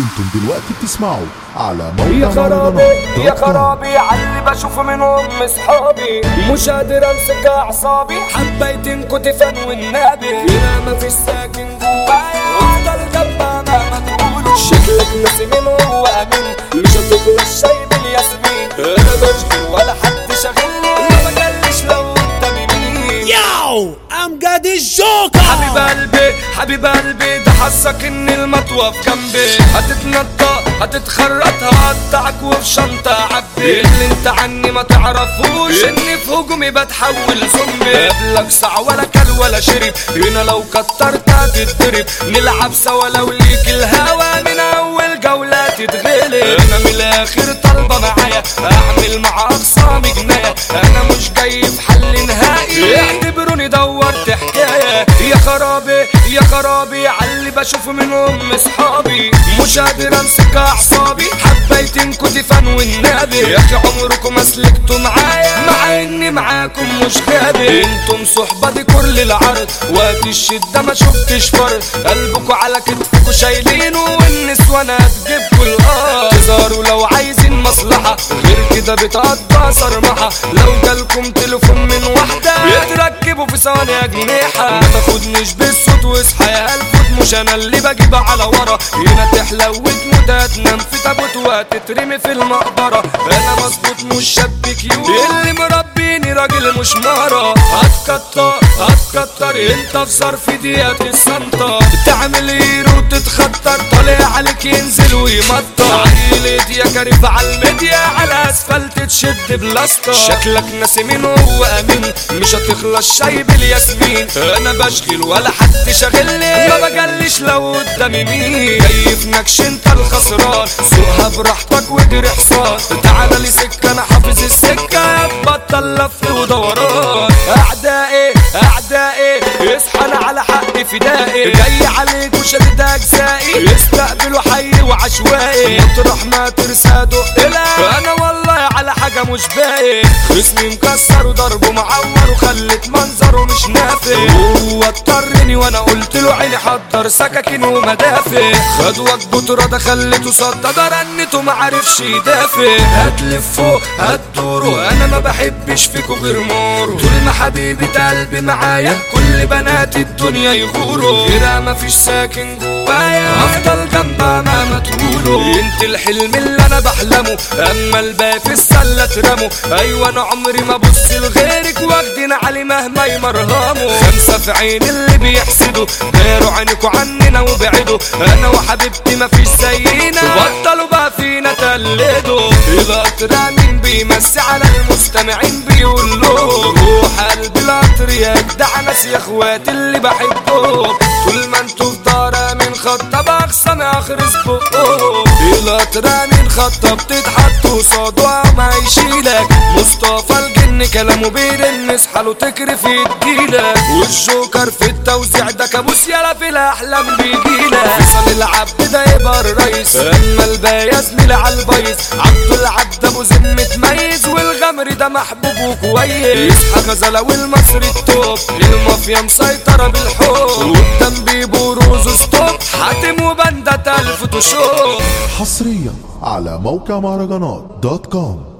انتم دلوقتي بتسمعوا على يا موقع خرابي مهرجانات يا دوت كوم. خرابي عاللي بشوف منهم اصحابي مش قادر امسك اعصابي حبيت انكتفان والنبي هنا مفيش ساكن جوايا افضل جنبها مهما تقولوا شكلك ناسي مين هو امين مش هتغلى الشاي بالياسمين انا بشكي ولا حد شاغلني ما بجلش لو قدامي مين ياو امجد الجوكر حبيب قلبي حبيب قلبي ده حسك ان المطوة في جنبي هتتنطق هتتخرط هقطعك وفي شنطة عبي اللي انت عني ما تعرفوش اني في هجومي بتحول زومبي قبلك ساعة ولا كل ولا شرب هنا لو كترت هتتضرب نلعب سوا لو ليك الهوا من اول جولة تتغلب انا من الاخر طالبة معايا اعمل مع اخصامي جناية انا مش جاي في حل نهائي اعتبروني دورت حكاية يا خرابي يا خرابي عاللي بشوف منهم اصحابي مش قادر امسك اعصابي حبيت انكتفان والنبي يا اخي عمركم ما سلكتوا معايا مع اني معاكم مش غابي انتم صحبة دي كل العرض وقت الشدة ما شفتش فرق قلبكوا على كتفكوا شايلينه والنسوان هتجيبكوا الارض تظهروا لو عايزين مصلحة غير كده بتقضى صرمحة لو جالكم تليفون من واحدة يتركبوا في ثواني أجنحة ما تاخدنيش بالصوت واصحى يا الفوت مش انا اللي بجيب على ورا هنا تحلى وتموت هتنام في تابوت وهتترمي في المقبرة انا مظبوط مش شاب كيوت اللي مربيني راجل مش مرة هتكتر هتكتر انت في صرف دقيقة السنطة تعمل هيرو وتتخطر طالع عليك ينزل ويمطر عيلة يا كريف على الميديا على اسفلت تشد بلاستر شكلك ناسي مين هو امين مش هتخلى الشاي بالياسمين انا بشغل ولا حد شاغلني ما بجلش لو قدامي مين كيف نكش انت الخسران سوقها براحتك واجري حصان تعالى لي سكه انا حافظ السكه بطل لف ودوران اعدائي اعدائي اصحى انا على حق فدائي جاي عليك وشدد اجزائي يستقبلوا حي وعشوائي مطرح ما ترسى دقلا انا والله على حاجه مش باقي خصمي مكسر وضربه معور وخلت منظره مش نافع هو اضطرني وانا قلت له عيني حضر سكاكين ومدافع خد وجبه رضا خليته صدى ده رنته ما عرفش يدافع هتلفوا هتدوروا انا ما بحبش فيكوا غير مورو طول ما حبيبة قلبي معايا كل بنات الدنيا يغوروا غيرها ما فيش ساكن جوايا هفضل جنبها مهما تقولوا انت الحلم اللي انا بحلمه اما الباقي في السله اترموا ايوه انا عمري ما ابص لغيرك واخدين علي مهما يمرهموا خمسه في عين اللي بيحسدوا داروا عينكوا عننا وبعدوا انا وحبيبتي ما فيش زينا بطلوا بقى فينا تقلدوا القطر مين بيمسي على المستمعين بيقول له روح قلب القطر يا جدع ناس يا اخواتي اللي بحبهم طول ما انتوا في دار من خطه بخصم اخرس بقهم القطر من خطه بتتحط قصاده ما يشيلك مصطفى الجن كلامه بيرن اصحى له تكرف يديلك والجوكر في التوزيع ده كابوس يلا في الاحلام بيجيلك فيصل العبد ده يبقى الرئيس اما الباقي زميل على البيض عبد العبد ابو زين متميز والغمر ده محبوب وكويس غزله والمصري التوب المافيا مسيطره بالحب والدم بيبروز ستوب حاتم وبندة الفوتوشوب حصريا على موقع مهرجانات دوت كوم